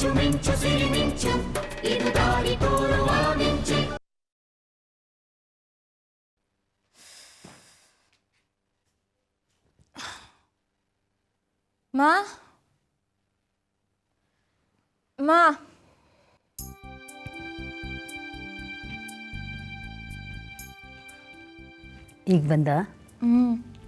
ಮಿಂಚು ಮಿಂಚು ಸಿರಿ ಮಿಂಚು ಇದು ದಾರಿ ತೋರುವ ಮಿಂಚು ಮಾ ಮಾ ಈಗ ಬಂದ ಹ್ಞೂ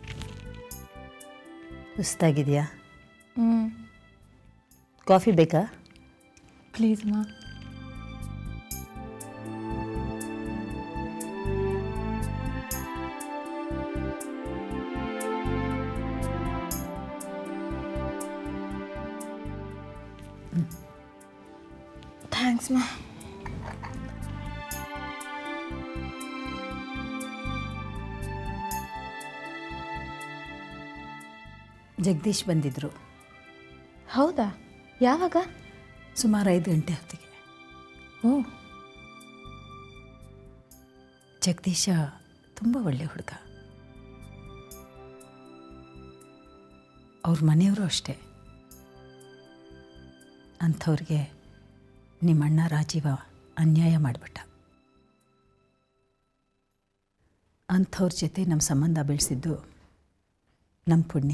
ಸುಸ್ತಾಗಿದೆಯಾ ಹ್ಞೂ ಕಾಫಿ ಬೇಕಾ ಪ್ಲೀಸ್ ಮಾ ಥ್ಯಾಂಕ್ಸ್ ಮಾ ಜಗದೀಶ್ ಬಂದಿದ್ದರು ಹೌದಾ ಯಾವಾಗ ಸುಮಾರು ಐದು ಗಂಟೆ ಹೊತ್ತಿಗೆ ಓ ಜಗದೀಶ ತುಂಬ ಒಳ್ಳೆ ಹುಡುಗ ಅವ್ರ ಮನೆಯವರು ಅಷ್ಟೇ ಅಂಥವ್ರಿಗೆ ನಿಮ್ಮ ಅಣ್ಣ ರಾಜೀವ ಅನ್ಯಾಯ ಮಾಡಿಬಿಟ್ಟ ಅಂಥವ್ರ ಜೊತೆ ನಮ್ಮ ಸಂಬಂಧ ಬೆಳೆಸಿದ್ದು ನಮ್ಮ ಪುಣ್ಯ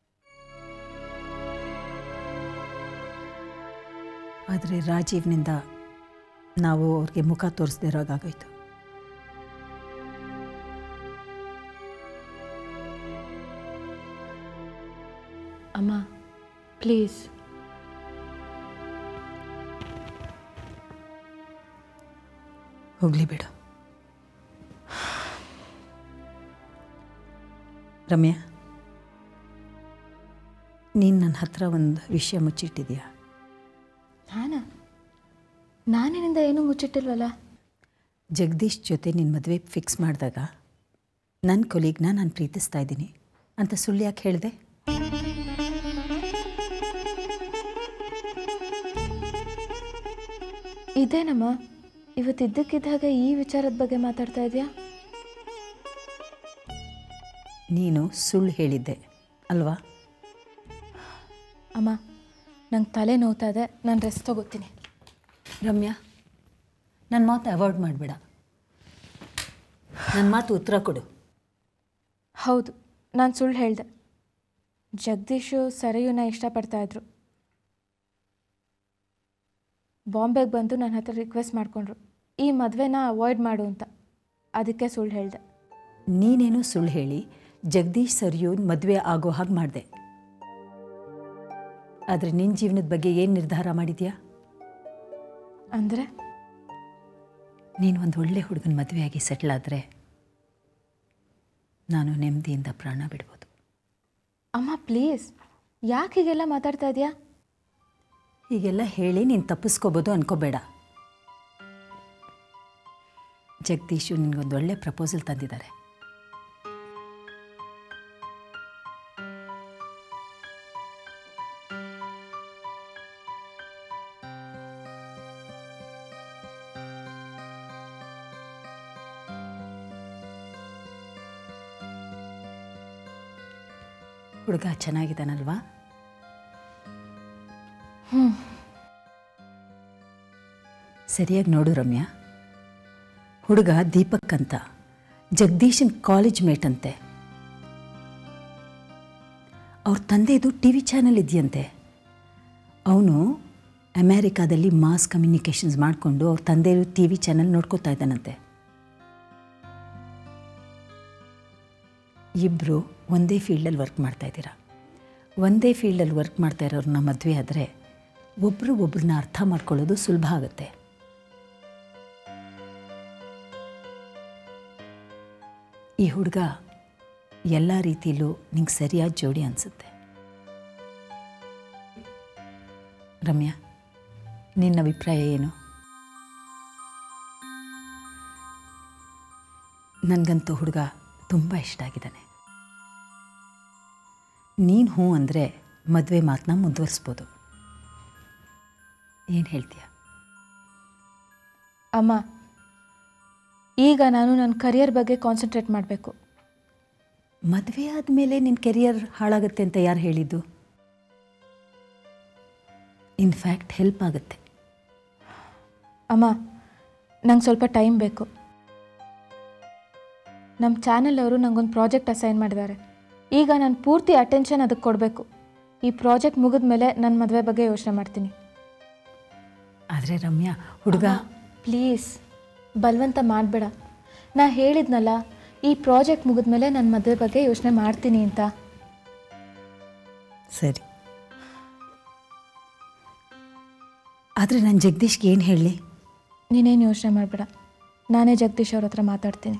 ಆದರೆ ರಾಜೀವ್ನಿಂದ ನಾವು ಅವ್ರಿಗೆ ಮುಖ ತೋರಿಸದೇ ಇರೋಗಾಗೋಯ್ತು ಅಮ್ಮ ಪ್ಲೀಸ್ ಹೋಗಲಿ ಬಿಡು ರಮ್ಯಾ ನೀನು ನನ್ನ ಹತ್ರ ಒಂದು ವಿಷಯ ಮುಚ್ಚಿಟ್ಟಿದ್ಯಾ ನಾನಾ ನಾನಿನಿಂದ ಏನೂ ಮುಚ್ಚಿಟ್ಟಿಲ್ವಲ್ಲ ಜಗದೀಶ್ ಜೊತೆ ನಿನ್ನ ಮದುವೆ ಫಿಕ್ಸ್ ಮಾಡಿದಾಗ ನನ್ನ ಕೊಲೀಗ್ನ ನಾನು ಪ್ರೀತಿಸ್ತಾ ಇದ್ದೀನಿ ಅಂತ ಸುಳ್ಳು ಯಾಕೆ ಹೇಳಿದೆ ಇದೇನಮ್ಮ ಇವತ್ತಿದ್ದಕ್ಕಿದ್ದಾಗ ಈ ವಿಚಾರದ ಬಗ್ಗೆ ಮಾತಾಡ್ತಾ ಇದೆಯಾ ನೀನು ಸುಳ್ಳು ಹೇಳಿದ್ದೆ ಅಲ್ವಾ ಅಮ್ಮ ನಂಗೆ ತಲೆ ನೋವ್ತಾ ಇದೆ ನಾನು ರೆಸ್ಟ್ ತಗೋತೀನಿ ರಮ್ಯಾ ನನ್ನ ಮಾತು ಅವಾಯ್ಡ್ ಮಾಡಬೇಡ ನನ್ನ ಮಾತು ಉತ್ತರ ಕೊಡು ಹೌದು ನಾನು ಸುಳ್ಳು ಹೇಳಿದೆ ಜಗದೀಶು ಸರಿಯುನ ಇಷ್ಟಪಡ್ತಾ ಇದ್ರು ಬಾಂಬೆಗೆ ಬಂದು ನನ್ನ ಹತ್ರ ರಿಕ್ವೆಸ್ಟ್ ಮಾಡಿಕೊಂಡ್ರು ಈ ಮದುವೆನ ಅವಾಯ್ಡ್ ಮಾಡು ಅಂತ ಅದಕ್ಕೆ ಸುಳ್ಳು ಹೇಳಿದೆ ನೀನೇನು ಸುಳ್ಳು ಹೇಳಿ ಜಗದೀಶ್ ಸರಿಯು ಮದುವೆ ಆಗೋ ಹಾಗೆ ಮಾಡಿದೆ ಆದರೆ ನಿನ್ನ ಜೀವನದ ಬಗ್ಗೆ ಏನು ನಿರ್ಧಾರ ಮಾಡಿದ್ಯಾ ಅಂದರೆ ನೀನು ಒಂದು ಒಳ್ಳೆ ಹುಡುಗನ ಮದುವೆಯಾಗಿ ಸೆಟ್ಲ್ ಆದರೆ ನಾನು ನೆಮ್ಮದಿಯಿಂದ ಪ್ರಾಣ ಬಿಡ್ಬೋದು ಅಮ್ಮ ಪ್ಲೀಸ್ ಯಾಕೆ ಹೀಗೆಲ್ಲ ಮಾತಾಡ್ತಾ ಇದೆಯಾ ಹೀಗೆಲ್ಲ ಹೇಳಿ ನೀನು ತಪ್ಪಿಸ್ಕೋಬೋದು ಅನ್ಕೋಬೇಡ ಜಗದೀಶು ನಿನಗೊಂದು ಒಳ್ಳೆ ಪ್ರಪೋಸಲ್ ತಂದಿದ್ದಾರೆ ಹುಡುಗ ಚೆನ್ನಾಗಿದ್ದಾನಲ್ವಾ ಸರಿಯಾಗಿ ನೋಡು ರಮ್ಯಾ ಹುಡುಗ ದೀಪಕ್ ಅಂತ ಜಗದೀಶನ್ ಕಾಲೇಜ್ ಮೇಟ್ ಅಂತೆ ಅವ್ರ ತಂದೆದು ಟಿ ವಿ ಚಾನಲ್ ಇದೆಯಂತೆ ಅವನು ಅಮೇರಿಕಾದಲ್ಲಿ ಮಾಸ್ ಕಮ್ಯುನಿಕೇಷನ್ಸ್ ಮಾಡಿಕೊಂಡು ಅವ್ರ ತಂದೆಯು ಟಿ ವಿ ಚಾನಲ್ ನೋಡ್ಕೋತಾ ಇದ್ದಾನಂತೆ ಇಬ್ಬರು ಒಂದೇ ಫೀಲ್ಡಲ್ಲಿ ವರ್ಕ್ ಮಾಡ್ತಾ ಇದ್ದೀರಾ ಒಂದೇ ಫೀಲ್ಡಲ್ಲಿ ವರ್ಕ್ ಮಾಡ್ತಾ ಇರೋರನ್ನ ಮದುವೆ ಆದರೆ ಒಬ್ಬರು ಒಬ್ರನ್ನ ಅರ್ಥ ಮಾಡ್ಕೊಳ್ಳೋದು ಸುಲಭ ಆಗುತ್ತೆ ಈ ಹುಡುಗ ಎಲ್ಲ ರೀತಿಲೂ ನಿಂಗೆ ಸರಿಯಾದ ಜೋಡಿ ಅನಿಸುತ್ತೆ ರಮ್ಯಾ ನಿನ್ನ ಅಭಿಪ್ರಾಯ ಏನು ನನಗಂತೂ ಹುಡುಗ ತುಂಬ ಇಷ್ಟ ಆಗಿದ್ದಾನೆ ನೀನು ಹ್ಞೂ ಅಂದರೆ ಮದುವೆ ಮಾತನ್ನ ಮುಂದುವರಿಸ್ಬೋದು ಏನು ಹೇಳ್ತೀಯ ಅಮ್ಮ ಈಗ ನಾನು ನನ್ನ ಕರಿಯರ್ ಬಗ್ಗೆ ಕಾನ್ಸಂಟ್ರೇಟ್ ಮಾಡಬೇಕು ಮದುವೆ ಆದಮೇಲೆ ನಿನ್ನ ಕೆರಿಯರ್ ಹಾಳಾಗುತ್ತೆ ಅಂತ ಯಾರು ಹೇಳಿದ್ದು ಇನ್ಫ್ಯಾಕ್ಟ್ ಹೆಲ್ಪ್ ಆಗುತ್ತೆ ಅಮ್ಮ ನಂಗೆ ಸ್ವಲ್ಪ ಟೈಮ್ ಬೇಕು ನಮ್ಮ ಚಾನೆಲ್ ಅವರು ನಂಗೊಂದು ಪ್ರಾಜೆಕ್ಟ್ ಅಸೈನ್ ಮಾಡಿದ್ದಾರೆ ಈಗ ನಾನು ಪೂರ್ತಿ ಅಟೆನ್ಷನ್ ಅದಕ್ಕೆ ಕೊಡಬೇಕು ಈ ಪ್ರಾಜೆಕ್ಟ್ ಮುಗಿದ ಮೇಲೆ ನನ್ನ ಮದುವೆ ಬಗ್ಗೆ ಯೋಚನೆ ಮಾಡ್ತೀನಿ ಆದರೆ ರಮ್ಯಾ ಹುಡುಗ ಪ್ಲೀಸ್ ಬಲವಂತ ಮಾಡಬೇಡ ನಾ ಹೇಳಿದ್ನಲ್ಲ ಈ ಪ್ರಾಜೆಕ್ಟ್ ಮುಗಿದ ಮೇಲೆ ನನ್ನ ಮದುವೆ ಬಗ್ಗೆ ಯೋಚನೆ ಮಾಡ್ತೀನಿ ಅಂತ ಸರಿ ಆದರೆ ನಾನು ಜಗದೀಶ್ಗೆ ಏನು ಹೇಳಲಿ ನೀನೇನು ಯೋಚನೆ ಮಾಡಬೇಡ ನಾನೇ ಜಗದೀಶ್ ಅವ್ರ ಹತ್ರ ಮಾತಾಡ್ತೀನಿ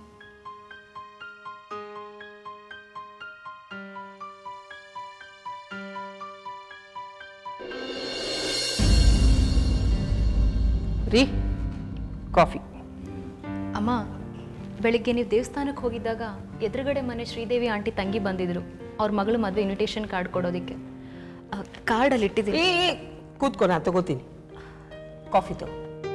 ರೀ ಕಾಫಿ ಅಮ್ಮ ಬೆಳಿಗ್ಗೆ ನೀವು ದೇವಸ್ಥಾನಕ್ಕೆ ಹೋಗಿದ್ದಾಗ ಎದುರುಗಡೆ ಮನೆ ಶ್ರೀದೇವಿ ಆಂಟಿ ತಂಗಿ ಬಂದಿದ್ರು ಅವ್ರ ಮಗಳು ಮದುವೆ ಇನ್ವಿಟೇಷನ್ ಕಾರ್ಡ್ ಕೊಡೋದಕ್ಕೆ ಕಾರ್ಡಲ್ಲಿ ಇಟ್ಟಿದ್ದೀನಿ ಏ ಕೂತ್ಕೊ ನಾ ತಗೋತೀನಿ ಕಾಫಿ ತಗೋ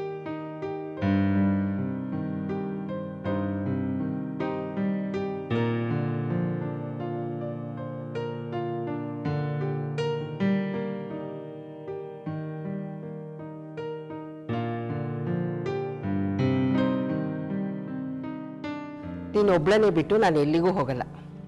ನೀನು ಒಬ್ಳನೇ ಬಿಟ್ಟು ನಾನು ಎಲ್ಲಿಗೂ ಹೋಗಲ್ಲ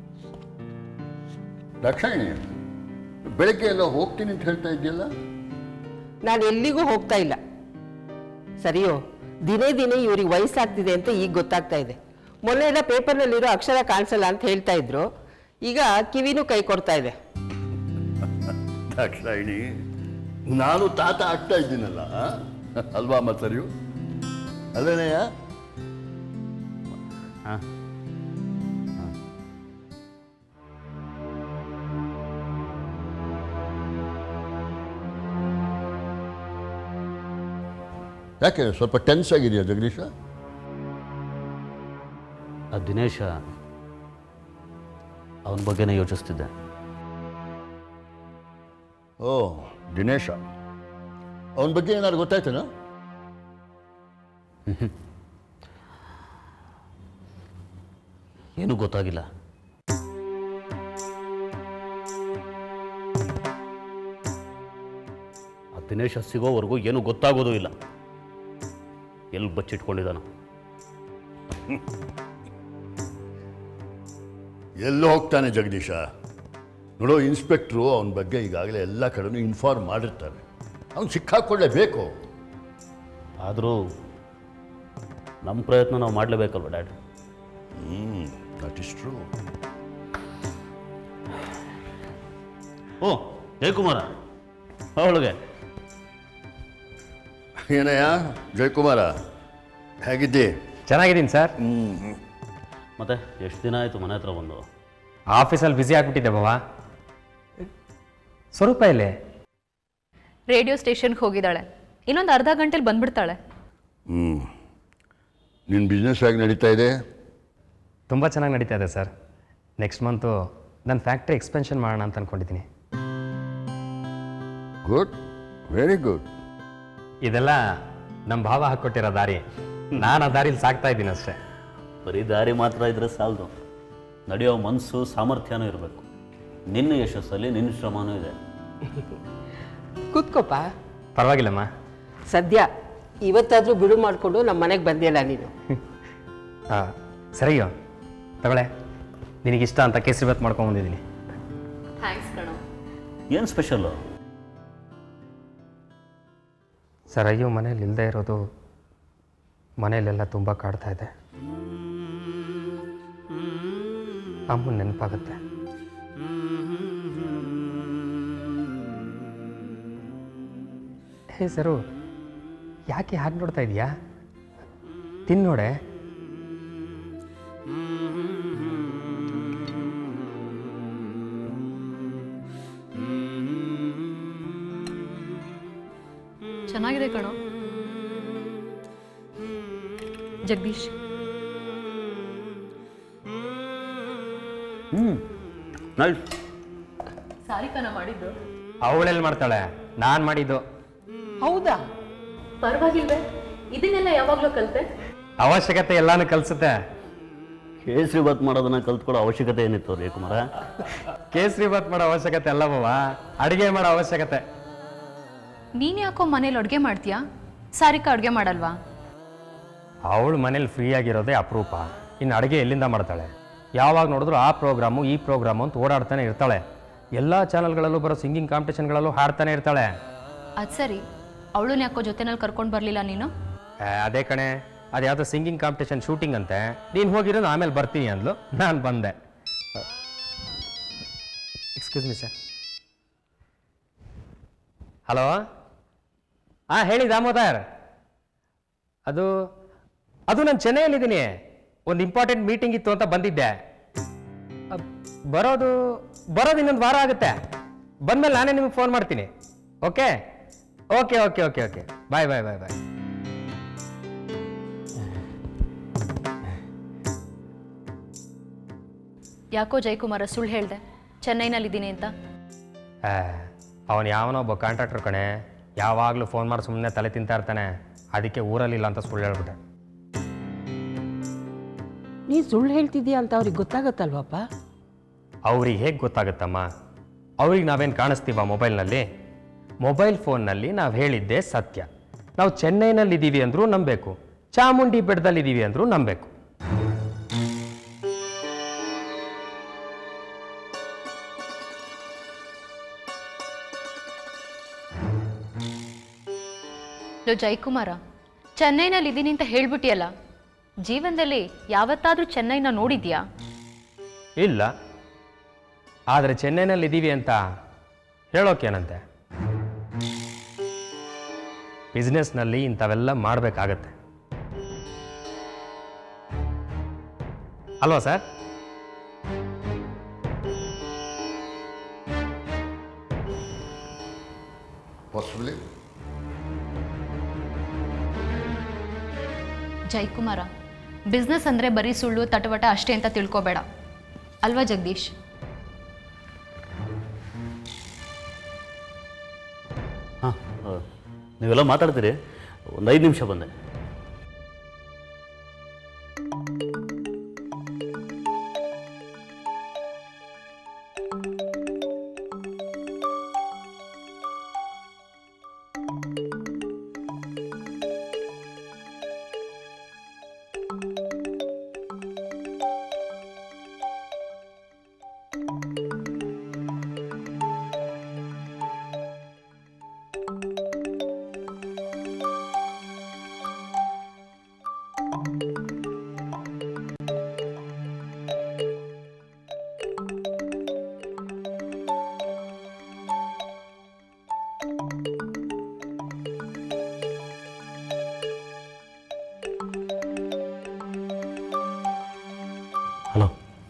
ದಾಕ್ಷಾಯಿಣಿ ಬೆಳಗ್ಗೆ ಎಲ್ಲ ಹೋಗ್ತೀನಿ ಅಂತ ಹೇಳ್ತಾ ಇದೆಯಲ್ಲ ನಾನು ಎಲ್ಲಿಗೂ ಹೋಗ್ತಾ ಇಲ್ಲ ಸರಿಯೋ ದಿನೇ ದಿನೇ ಇವ್ರಿಗೆ ವಯಸ್ಸಾಗ್ತಿದೆ ಅಂತ ಈಗ ಗೊತ್ತಾಗ್ತಾ ಇದೆ ಮೊನ್ನೆ ಎಲ್ಲ ಪೇಪರ್ನಲ್ಲಿರೋ ಅಕ್ಷರ ಕಾಣಿಸಲ್ಲ ಅಂತ ಹೇಳ್ತಾ ಇದ್ರು ಈಗ ಕಿವಿನೂ ಕೈ ಕೊಡ್ತಾ ಇದೆ ದಾಕ್ಷಾಯಿಣಿ ನಾನು ತಾತ ಆಗ್ತಾ ಇದ್ದೀನಲ್ಲ ಆ? ಅಲ್ವಾ ಅಮ್ಮ ಸರಿಯು ಅಲ್ಲೇನೆಯ ಯಾಕೆ ಸ್ವಲ್ಪ ಟೆನ್ಸ್ ಆಗಿದೆಯಾ ಜಗದೀಶ ಆ ದಿನೇಶ ಅವನ ಬಗ್ಗೆನೇ ಯೋಚಿಸ್ತಿದ್ದೆ ಓ ದಿನೇಶ ಅವನ ಬಗ್ಗೆ ಏನಾದ್ರು ಗೊತ್ತಾಯ್ತೇನಾ ಏನೂ ಗೊತ್ತಾಗಿಲ್ಲ ಆ ದಿನೇಶ ಸಿಗೋವರೆಗೂ ಏನೂ ಗೊತ್ತಾಗೋದು ಇಲ್ಲ ಎಲ್ಲಿ ಬಚ್ಚಿಟ್ಕೊಂಡಿದ್ದಾನ ಎಲ್ಲೋ ಹೋಗ್ತಾನೆ ಜಗದೀಶ ನೋಡೋ ಇನ್ಸ್ಪೆಕ್ಟ್ರು ಅವನ ಬಗ್ಗೆ ಈಗಾಗಲೇ ಎಲ್ಲ ಕಡೆನೂ ಇನ್ಫಾರ್ಮ್ ಮಾಡಿರ್ತಾರೆ ಅವ್ನು ಸಿಕ್ಕಾಕೊಳ್ಳೇಬೇಕು ಆದರೂ ನಮ್ಮ ಪ್ರಯತ್ನ ನಾವು ಮಾಡಲೇಬೇಕಲ್ವ ಡ್ಯಾಡ್ ದಟ್ ಇಸ್ ಟ್ರೂ ಓ ಜಯಕುಮಾರ ಅವಳಿಗೆ ಏನಯ್ಯ ಜಯಕುಮಾರ ಹೇಗಿದ್ದಿ ಚೆನ್ನಾಗಿದ್ದೀನಿ ಸರ್ ಮತ್ತೆ ಎಷ್ಟು ದಿನ ಆಯಿತು ಮನೆ ಹತ್ರ ಬಂದು ಆಫೀಸಲ್ಲಿ ಬ್ಯುಸಿ ಆಗಿಬಿಟ್ಟಿದ್ದೆ ಬಾವ ಸ್ವರೂಪ ಇಲ್ಲಿ ರೇಡಿಯೋ ಸ್ಟೇಷನ್ಗೆ ಹೋಗಿದ್ದಾಳೆ ಇನ್ನೊಂದು ಅರ್ಧ ಗಂಟೆಲಿ ಬಂದ್ಬಿಡ್ತಾಳೆ ಹ್ಞೂ ನಿನ್ನ ಬಿಸ್ನೆಸ್ ಹೇಗೆ ನಡೀತಾ ಇದೆ ತುಂಬ ಚೆನ್ನಾಗಿ ನಡೀತಾ ಇದೆ ಸರ್ ನೆಕ್ಸ್ಟ್ ಮಂತು ನನ್ನ ಫ್ಯಾಕ್ಟ್ರಿ ಎಕ್ಸ್ಪೆನ್ಷನ್ ಮಾಡೋಣ ಅಂತ ಅಂದ್ಕೊಂಡಿದ್ದೀನಿ ಗುಡ್ ವೆರಿ ಗುಡ್ ಇದೆಲ್ಲ ನಮ್ಮ ಭಾವ ಹಾಕ್ಕೊಟ್ಟಿರೋ ದಾರಿ ನಾನು ಆ ದಾರಿಲಿ ಸಾಕ್ತಾ ಇದ್ದೀನಿ ಅಷ್ಟೇ ಬರೀ ದಾರಿ ಮಾತ್ರ ಇದ್ರೆ ಸಾಲದು ನಡೆಯೋ ಮನಸ್ಸು ಸಾಮರ್ಥ್ಯನೂ ಇರಬೇಕು ನಿನ್ನ ಯಶಸ್ಸಲ್ಲಿ ನಿನ್ನ ಶ್ರಮನೂ ಇದೆ ಕೂತ್ಕೋಪ ಪರವಾಗಿಲ್ಲಮ್ಮ ಸದ್ಯ ಇವತ್ತಾದರೂ ಬಿಡು ಮಾಡಿಕೊಂಡು ನಮ್ಮ ಮನೆಗೆ ಬಂದಿಲ್ಲ ನೀನು ಆ, ಸರಿಯೋ ತಗೊಳ್ಳೆ ನಿನಗಿಷ್ಟ ಅಂತ ಕೇಸರಿ ಬಾತ್ ಮಾಡ್ಕೊಂಬಂದಿದ್ದೀನಿ ಥ್ಯಾಂಕ್ಸ್ ಕಣೋ ಏನು ಸ್ಪೆಷಲ್ಲು ಸರ್ ಅಯ್ಯೋ ಮನೇಲಿ ಇಲ್ಲದೆ ಇರೋದು ಮನೆಯಲ್ಲೆಲ್ಲ ತುಂಬ ಕಾಡ್ತಾ ಇದೆ ಅಮ್ಮನ ನೆನಪಾಗುತ್ತೆ ಹೇ ಸರು ಯಾಕೆ ಹಾಗೆ ನೋಡ್ತಾ ಇದೀಯಾ ತಿನ್ನೋಡೆ ಚೆನ್ನಾಗಿದೆ ಕಣೋ ಜಗದೀಶ್ ಹ್ಞೂ ನೈಸ್ ಸಾರಿಕನ ಮಾಡಿದ್ದು ಅವಳೆಲ್ಲಿ ಮಾಡ್ತಾಳೆ ನಾನು ಮಾಡಿದ್ದು ಹೌದಾ ಪರವಾಗಿಲ್ವೇ ಇದನ್ನೆಲ್ಲ ಯಾವಾಗಲೂ ಕಲಿತೆ ಅವಶ್ಯಕತೆ ಎಲ್ಲಾನು ಕಲಿಸುತ್ತೆ ಕೇಸರಿ ಬಾತ್ ಮಾಡೋದನ್ನ ಕಲ್ತ್ಕೊಳ್ಳೋ ಅವಶ್ಯಕತೆ ಏನಿತ್ತು ರೀ ಕುಮಾರ ಕೇಸರಿ ಬಾತ್ ಮಾಡೋ ಅವಶ್ಯಕತೆ ಅಲ್ಲ ಬಾವ ಅಡಿಗೆ ಮಾಡೋ ಅವಶ್ಯಕತೆ ನೀನು ಯಾಕೋ ಮನೇಲಿ ಅಡುಗೆ ಮಾಡ್ತೀಯಾ ಸಾರಿಕಾ ಅಡುಗೆ ಮಾಡಲ್ವಾ ಅವಳು ಮನೇಲಿ ಫ್ರೀ ಆಗಿರೋದೇ ಅಪರೂಪ ಇನ್ನು ಅಡುಗೆ ಎಲ್ಲಿಂದ ಮಾಡ್ತಾಳೆ ಯಾವಾಗ ನೋಡಿದ್ರು ಆ ಪ್ರೋಗ್ರಾಮು ಈ ಪ್ರೋಗ್ರಾಮು ಅಂತ ಓಡಾಡ್ತಾನೆ ಇರ್ತಾಳೆ ಎಲ್ಲ ಚಾನಲ್ಗಳಲ್ಲೂ ಬರೋ ಸಿಂಗಿಂಗ್ ಕಾಂಪಿಟೇಷನ್ಗಳಲ್ಲೂ ಹಾಡ್ತಾನೆ ಇರ್ತಾಳೆ ಅದು ಸರಿ ಅವಳನ್ನ ಯಾಕೋ ಜೊತೆನಲ್ಲಿ ಕರ್ಕೊಂಡು ಬರಲಿಲ್ಲ ನೀನು ಆ, ಅದೇ ಕಣೆ ಅದು ಯಾವುದೋ ಸಿಂಗಿಂಗ್ ಕಾಂಪಿಟೇಷನ್ ಶೂಟಿಂಗ್ ಅಂತೆ ನೀನು ಹೋಗಿರೋದು ಆಮೇಲೆ ಬರ್ತೀನಿ ಅಂದ್ಲು ನಾನು ಬಂದೆ ಎಕ್ಸ್ಕ್ಯೂಸ್ ಮಿ ಸರ್ ಹಲೋ ಹಾಂ ಹೇಳಿ ದಾಮೋದರ್ ಅದು ಅದು ನಾನು ಚೆನ್ನೈಯಲ್ಲಿದ್ದೀನಿ ಒಂದು ಇಂಪಾರ್ಟೆಂಟ್ ಮೀಟಿಂಗ್ ಇತ್ತು ಅಂತ ಬಂದಿದ್ದೆ ಅ, ಬರೋದು ಬರೋದು ಇನ್ನೊಂದು ವಾರ ಆಗುತ್ತೆ ಬಂದಮೇಲೆ ನಾನೇ ನಿಮಗೆ ಫೋನ್ ಮಾಡ್ತೀನಿ okay okay okay okay okay bye bye bye bye ಯಾಕೋ ಜಯಕುಮಾರ ಸುಳ್ಳು ಹೇಳ್ದೆ ಚೆನ್ನೈನಲ್ಲಿದ್ದೀನಿ ಅಂತ ಅವನು ಯಾವನೋ ಒಬ್ಬ ಕಾಂಟ್ರಾಕ್ಟರ್ ಕಣೆ ಯಾವಾಗಲೂ ಫೋನ್ ಮಾಡಿ ಸುಮ್ಮನೆ ತಲೆ ತಿಂತಾ ಇರ್ತಾನೆ ಅದಕ್ಕೆ ಊರಲ್ಲಿಲ್ಲ ಅಂತ ಸುಳ್ಳು ಹೇಳ್ಬಿಟ್ಟೆ ನೀ ಸುಳ್ಳು ಹೇಳ್ತಿದ್ದೀಯ ಅಂತ ಅವ್ರಿಗೆ ಗೊತ್ತಾಗತ್ತಲ್ವಪ್ಪ ಅವ್ರಿಗೆ ಹೇಗೆ ಗೊತ್ತಾಗುತ್ತಮ್ಮ ಅವ್ರಿಗೆ ನಾವೇನು ಕಾಣಿಸ್ತೀವ ಮೊಬೈಲ್ನಲ್ಲಿ ಮೊಬೈಲ್ ಫೋನ್ನಲ್ಲಿ ನಾವು ಹೇಳಿದ್ದೇ ಸತ್ಯ ನಾವು ಚೆನ್ನೈನಲ್ಲಿದ್ದೀವಿ ಅಂದರೂ ನಂಬಬೇಕು ಚಾಮುಂಡಿ ಬೆಟ್ಟದಲ್ಲಿದ್ದೀವಿ ಅಂದರೂ ನಂಬಬೇಕು ಲೋ ಜಯಕುಮಾರ ಚೆನ್ನೈನಲ್ಲಿದ್ದೀನಿ ಅಂತ ಹೇಳ್ಬಿಟ್ಟಿಯಲ್ಲ ಜೀವನದಲ್ಲಿ ಯಾವತ್ತಾದರೂ ಚೆನ್ನೈನ ನೋಡಿದ್ಯಾ ಇಲ್ಲ ಆದರೆ ಚೆನ್ನೈನಲ್ಲಿದ್ದೀವಿ ಅಂತ ಹೇಳೋಕೇನಂತೆ ಬಿಸ್ನೆಸ್ನಲ್ಲಿ ಇಂಥವೆಲ್ಲ ಮಾಡಬೇಕಾಗತ್ತೆ ಅಲ್ವಾ ಸರ್ ಪಾಸಿಬಲಿ ಜಯಕುಮಾರ ಬಿಸ್ನೆಸ್ ಅಂದರೆ ಬರೀ ಸುಳ್ಳು ತಟವಟ ಅಷ್ಟೇ ಅಂತ ತಿಳ್ಕೊಬೇಡ ಅಲ್ವಾ ಜಗದೀಶ್ ಹಾಂ ನೀವೆಲ್ಲ ಮಾತಾಡ್ತೀರಿ ಒಂದು ಐದು ನಿಮಿಷ ಬಂದೆ hello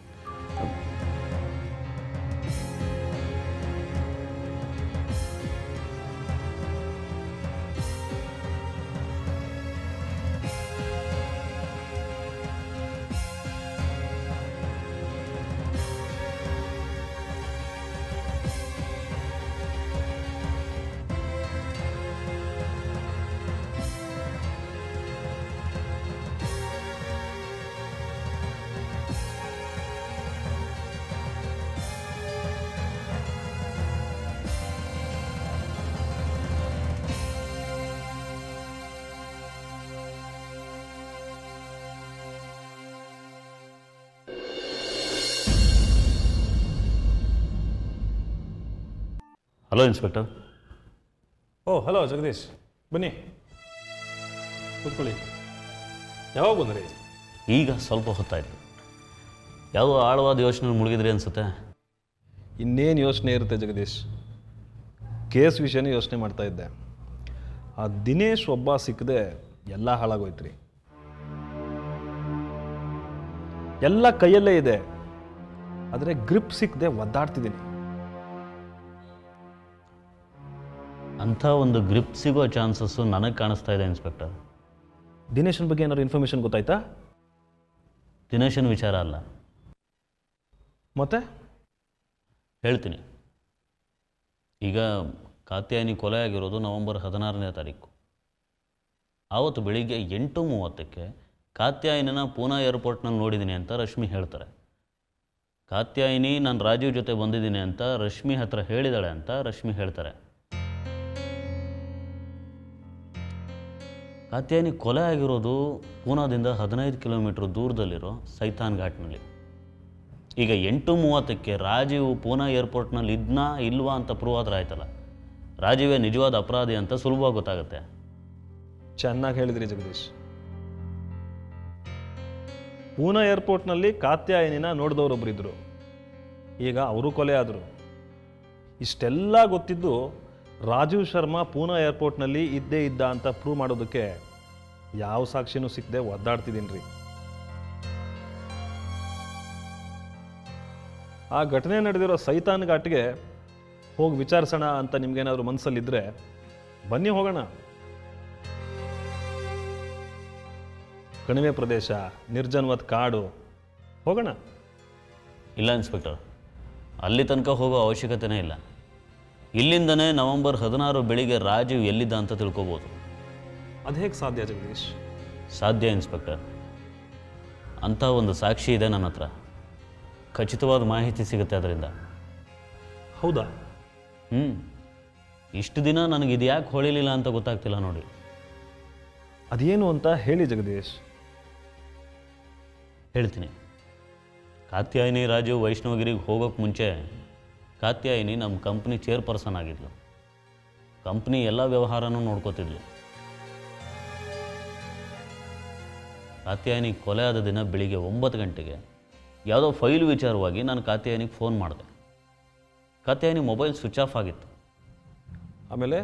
hello inspector oh hello Jagadish ಬನ್ನಿ ಕೂತ್ಕೊಳ್ಳಿ ಯಾವಾಗ ಬಂದ್ರಿ ಈಗ ಸ್ವಲ್ಪ ಹೊತ್ತಾಯ್ತು ಯಾವುದೋ ಆಳವಾದ ಯೋಚನೆ ಮುಳುಗಿದ್ರಿ ಅನ್ಸುತ್ತೆ ಇನ್ನೇನು ಯೋಚನೆ ಇರುತ್ತೆ ಜಗದೀಶ್ ಕೇಸ್ ವಿಷಯನೇ ಯೋಚನೆ ಮಾಡ್ತಾ ಇದ್ದೆ ಆ ದಿನೇಶ್ ಒಬ್ಬ ಸಿಕ್ಕದೆ ಎಲ್ಲ ಹಾಳಾಗೋಯ್ತ್ರಿ ಎಲ್ಲ ಕೈಯಲ್ಲೇ ಇದೆ ಆದರೆ ಗ್ರಿಪ್ ಸಿಕ್ಕದೆ ಒದ್ದಾಡ್ತಿದ್ದೀನಿ ಅಂಥ ಒಂದು ಗ್ರಿಪ್ ಸಿಗೋ ಚಾನ್ಸಸ್ಸು ನನಗೆ ಕಾಣಿಸ್ತಾ ಇದೆ ಇನ್ಸ್ಪೆಕ್ಟರ್ ದಿನೇಶನ್ ಬಗ್ಗೆ ಏನಾದ್ರು ಇನ್ಫಾರ್ಮೇಷನ್ ಗೊತ್ತಾಯ್ತಾ ದಿನೇಶನ್ ವಿಚಾರ ಅಲ್ಲ ಮತ್ತೆ ಹೇಳ್ತೀನಿ ಈಗ ಕಾತ್ಯಾಯನಿ ಕೊಲೆ ಆಗಿರೋದು ನವೆಂಬರ್ ಹದಿನಾರನೇ ತಾರೀಕು ಆವತ್ತು ಬೆಳಿಗ್ಗೆ ಎಂಟು ಮೂವತ್ತಕ್ಕೆ ಕಾತ್ಯಾಯನಿನ ಪೂನಾ ಏರ್ಪೋರ್ಟ್ನಲ್ಲಿ ನೋಡಿದ್ದೀನಿ ಅಂತ ರಶ್ಮಿ ಹೇಳ್ತಾರೆ ಕಾತ್ಯಾಯಿನಿ ನಾನು ರಾಜೀವ್ ಜೊತೆ ಬಂದಿದ್ದೀನಿ ಅಂತ ರಶ್ಮಿ ಹತ್ರ ಹೇಳಿದಾಳೆ ಅಂತ ರಶ್ಮಿ ಹೇಳ್ತಾರೆ ಕಾತ್ಯಾಯನಿ ಕೊಲೆ ಆಗಿರೋದು ಪೂನಾದಿಂದ ಹದಿನೈದು ಕಿಲೋಮೀಟ್ರ್ ದೂರದಲ್ಲಿರೋ ಸೈತಾನ್ ಘಾಟ್ನಲ್ಲಿ ಈಗ ಎಂಟು ಮೂವತ್ತಕ್ಕೆ ರಾಜೀವ್ ಪೂನಾ ಏರ್ಪೋರ್ಟ್ನಲ್ಲಿ ಇದ್ನಾ ಇಲ್ವಾ ಅಂತ ಪ್ರೂವ್ ಆದ್ರೆ ಆಯ್ತಲ್ಲ ರಾಜೀವೇ ನಿಜವಾದ ಅಪರಾಧಿ ಅಂತ ಸುಲಭವಾಗಿ ಗೊತ್ತಾಗುತ್ತೆ ಚೆನ್ನಾಗಿ ಹೇಳಿದ್ರಿ ಜಗದೀಶ್ ಪೂನಾ ಏರ್ಪೋರ್ಟ್ನಲ್ಲಿ ಕಾತ್ಯಾಯನಿನ ನೋಡಿದವರೊಬ್ಬರಿದ್ದರು ಈಗ ಅವರು ಕೊಲೆ ಆದರು ಇಷ್ಟೆಲ್ಲ ಗೊತ್ತಿದ್ದು ರಾಜೀವ್ ಶರ್ಮಾ ಪೂನಾ ಏರ್ಪೋರ್ಟ್ನಲ್ಲಿ ಇದ್ದೇ ಇದ್ದ ಅಂತ ಪ್ರೂವ್ ಮಾಡೋದಕ್ಕೆ ಯಾವ ಸಾಕ್ಷಿನೂ ಸಿಕ್ಕದೆ ಒದ್ದಾಡ್ತಿದ್ದೀನಿ ರೀ ಆ ಘಟನೆ ನಡೆದಿರೋ ಸೈತಾನ್ ಘಾಟ್ಗೆ ಹೋಗಿ ವಿಚಾರಿಸೋಣ ಅಂತ ನಿಮ್ಗೇನಾದರೂ ಮನಸ್ಸಲ್ಲಿದ್ದರೆ ಬನ್ನಿ ಹೋಗೋಣ ಕಣಿವೆ ಪ್ರದೇಶ ನಿರ್ಜನವಾದ ಕಾಡು ಹೋಗೋಣ ಇಲ್ಲ ಇನ್ಸ್ಪೆಕ್ಟರ್ ಅಲ್ಲಿ ತನಕ ಹೋಗೋ ಅವಶ್ಯಕತೆನೇ ಇಲ್ಲ ಇಲ್ಲಿಂದನೇ ನವೆಂಬರ್ ಹದಿನಾರು ಬೆಳಿಗ್ಗೆ ರಾಜೀವ್ ಎಲ್ಲಿದ್ದ ಅಂತ ತಿಳ್ಕೊಬೋದು ಅದು ಹೇಗೆ ಸಾಧ್ಯ ಜಗದೀಶ್ ಸಾಧ್ಯ ಇನ್ಸ್ಪೆಕ್ಟರ್ ಅಂಥ ಒಂದು ಸಾಕ್ಷಿ ಇದೆ ನನ್ನ ಹತ್ರ ಖಚಿತವಾದ ಮಾಹಿತಿ ಸಿಗುತ್ತೆ ಅದರಿಂದ ಹೌದಾ ಹ್ಞೂ ಇಷ್ಟು ದಿನ ನನಗೆ ಇದು ಯಾಕೆ ಹೊಳಿಲಿಲ್ಲ ಅಂತ ಗೊತ್ತಾಗ್ತಿಲ್ಲ ನೋಡಿ ಅದೇನು ಅಂತ ಹೇಳಿ ಜಗದೀಶ್ ಹೇಳ್ತೀನಿ ಕಾತ್ಯಾಯಿನಿ ರಾಜು ವೈಷ್ಣವಗಿರಿಗೆ ಹೋಗೋಕ್ಕೆ ಮುಂಚೆ ಕಾತ್ಯಾಯಿನಿ ನಮ್ಮ ಕಂಪ್ನಿ ಚೇರ್ಪರ್ಸನ್ ಆಗಿದ್ಲು ಕಂಪ್ನಿ ಎಲ್ಲ ವ್ಯವಹಾರನೂ ನೋಡ್ಕೋತಿದ್ಲು ಕಾತ್ಯಾಯಿನಿ ಕೊಲೆ ಆದ ದಿನ ಬೆಳಿಗ್ಗೆ ಒಂಬತ್ತು ಗಂಟೆಗೆ ಯಾವುದೋ ಫೈಲ್ ವಿಚಾರವಾಗಿ ನಾನು ಕಾತ್ಯಾಯಿನಿಗೆ ಫೋನ್ ಮಾಡಿದೆ ಕಾತ್ಯಾಯಿನಿ ಮೊಬೈಲ್ ಸ್ವಿಚ್ ಆಫ್ ಆಗಿತ್ತು ಆಮೇಲೆ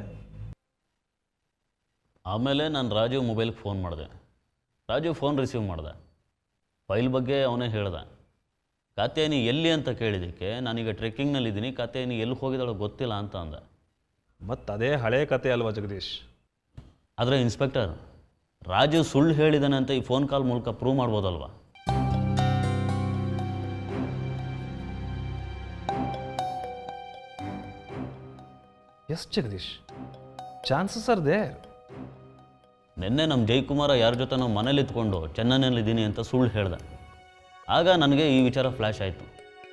ಆಮೇಲೆ ನಾನು ರಾಜೀವ್ ಮೊಬೈಲ್ಗೆ ಫೋನ್ ಮಾಡಿದೆ ರಾಜೀವ್ ಫೋನ್ ರಿಸೀವ್ ಮಾಡಿದೆ ಫೈಲ್ ಬಗ್ಗೆ ಅವನೇ ಹೇಳ್ದ ಕಾತ್ಯಾಯಿನಿ ಎಲ್ಲಿ ಅಂತ ಕೇಳಿದ್ದಕ್ಕೆ ನಾನೀಗ ಟ್ರೆಕ್ಕಿಂಗ್ನಲ್ಲಿದ್ದೀನಿ ಕಾತ್ಯಾಯಿನಿ ಎಲ್ಲಿ ಹೋಗಿದ್ದಾಳೋ ಗೊತ್ತಿಲ್ಲ ಅಂತ ಅಂದ ಮತ್ತೆ ಅದೇ ಹಳೆ ಕತೆ ಅಲ್ವಾ ಜಗದೀಶ್ ಆದರೆ ಇನ್ಸ್ಪೆಕ್ಟರ್ ರಾಜೀವ್ ಸುಳ್ಳು ಹೇಳಿದಾನೆ ಅಂತ ಈ ಫೋನ್ ಕಾಲ್ ಮೂಲಕ ಪ್ರೂವ್ ಮಾಡ್ಬೋದಲ್ವಾ yes Jagadish chances are there ನಿನ್ನೆ ನಮ್ಮ ಜಯಕುಮಾರ ಯಾರ ಜೊತೆ ನಾವು ಮನೇಲಿ ಇತ್ಕೊಂಡು ಚೆನ್ನೈನಲ್ಲಿದ್ದೀನಿ ಅಂತ ಸುಳ್ಳು ಹೇಳ್ದೆ ಆಗ ನನಗೆ ಈ ವಿಚಾರ ಫ್ಲ್ಯಾಶ್ ಆಯಿತು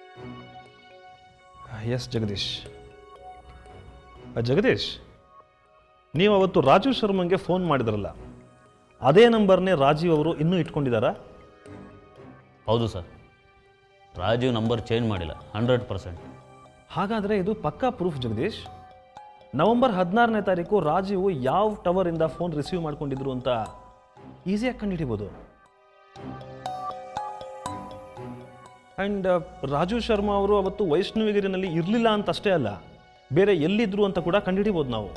ಎಸ್ ಜಗದೀಶ್ ಆ, ಜಗದೀಶ್ ನೀವು ಅವತ್ತು ರಾಜೀವ್ ಶರ್ಮಂಗೆ ಫೋನ್ ಮಾಡಿದ್ರಲ್ಲ ಅದೇ ನಂಬರ್ನೇ ರಾಜೀವ್ ಅವರು ಇನ್ನೂ ಇಟ್ಕೊಂಡಿದ್ದಾರಾ ಹೌದು ಸರ್ ರಾಜೀವ್ ನಂಬರ್ ಚೇಂಜ್ ಮಾಡಿಲ್ಲ ಹಂಡ್ರೆಡ್ ಪರ್ಸೆಂಟ್ ಹಾಗಾದರೆ ಇದು ಪಕ್ಕಾ ಪ್ರೂಫ್ ಜಗದೀಶ್ ನವೆಂಬರ್ ಹದಿನಾರನೇ ತಾರೀಕು ರಾಜೀವ್ ಯಾವ ಟವರಿಂದ ಫೋನ್ ರಿಸೀವ್ ಮಾಡ್ಕೊಂಡಿದ್ರು ಅಂತ ಈಸಿಯಾಗಿ ಕಂಡುಹಿಡಿಬೋದು ಆ್ಯಂಡ್ ರಾಜೀವ್ ಶರ್ಮಾ ಅವರು ಅವತ್ತು ವೈಷ್ಣವಿಗಿರಿನಲ್ಲಿ ಇರಲಿಲ್ಲ ಅಂತ ಅಷ್ಟೇ ಅಲ್ಲ ಬೇರೆ ಎಲ್ಲಿದ್ರು ಅಂತ ಕೂಡ ಕಂಡುಹಿಡಿಬೋದು ನಾವು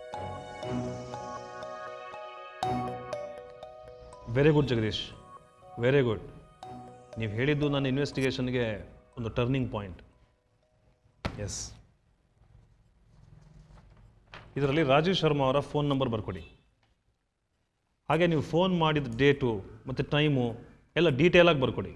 very good Jagadish very good ನೀವು ಹೇಳಿದ್ದು ನನ್ನ ಇನ್ವೆಸ್ಟಿಗೇಷನ್ಗೆ ಒಂದು ಟರ್ನಿಂಗ್ ಪಾಯಿಂಟ್ ಎಸ್ ಇದರಲ್ಲಿ ರಾಜೀವ್ ಶರ್ಮಾ ಅವರ ಫೋನ್ ನಂಬರ್ ಬರ್ಕೊಡಿ ಹಾಗೆ ನೀವು ಫೋನ್ ಮಾಡಿದ ಡೇಟು ಮತ್ತು ಟೈಮು ಎಲ್ಲ ಡೀಟೇಲಾಗಿ ಬರ್ಕೊಡಿ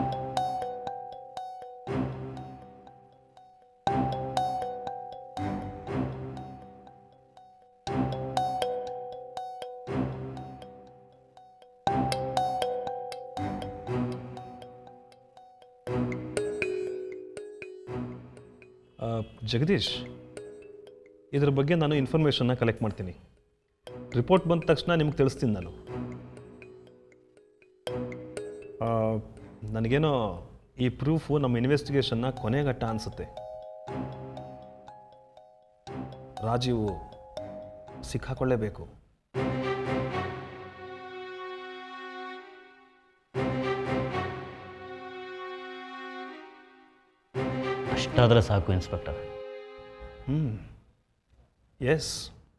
ಆ, ಜಗದೀಶ್ ಇದ್ರ ಬಗ್ಗೆ ನಾನು ಇನ್ಫಾರ್ಮೇಷನ್ನ ಕಲೆಕ್ಟ್ ಮಾಡ್ತೀನಿ ರಿಪೋರ್ಟ್ ಬಂದ ತಕ್ಷಣ ನಿಮ್ಗೆ ತಿಳಿಸ್ತೀನಿ ನಾನು ಆ, ನನಗೇನೋ ಈ ಪ್ರೂಫು ನಮ್ಮ ಇನ್ವೆಸ್ಟಿಗೇಷನ್ನ ಕೊನೆಘಟ್ಟ ಅನಿಸುತ್ತೆ ರಾಜೀವ್ ಸಿಕ್ಕಾಕೊಳ್ಳೇಬೇಕು ಅಷ್ಟಾದರೆ ಸಾಕು ಇನ್ಸ್ಪೆಕ್ಟರ್ ಹ್ಞೂ ಎಸ್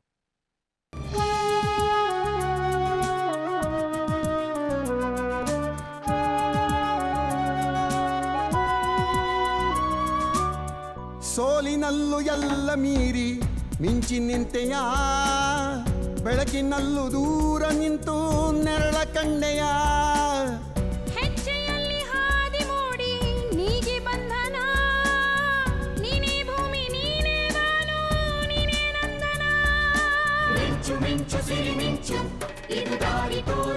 ಸೋಲಿನಲ್ಲೂ ಎಲ್ಲ ಮೀರಿ ಮಿಂಚಿ ನಿಂತೆಯ ಬೆಳಕಿನಲ್ಲೂ ದೂರ ನಿಂತು ನೆರಳ ಕಂಡೆಯ ಹೆಜ್ಜೆಯಲ್ಲಿ ಹಾದಿ ಮೂಡಿ ನೀಗಿ ಬಂಧನ ನೀನೇ ಭೂಮಿ ನೀನೇ ಬಾನು ನೀನೇ ನಂದನ ಮಿಂಚು ಮಿಂಚು ಸಿರಿ ಮಿಂಚು ಇದು ದಾರಿ ತೋರು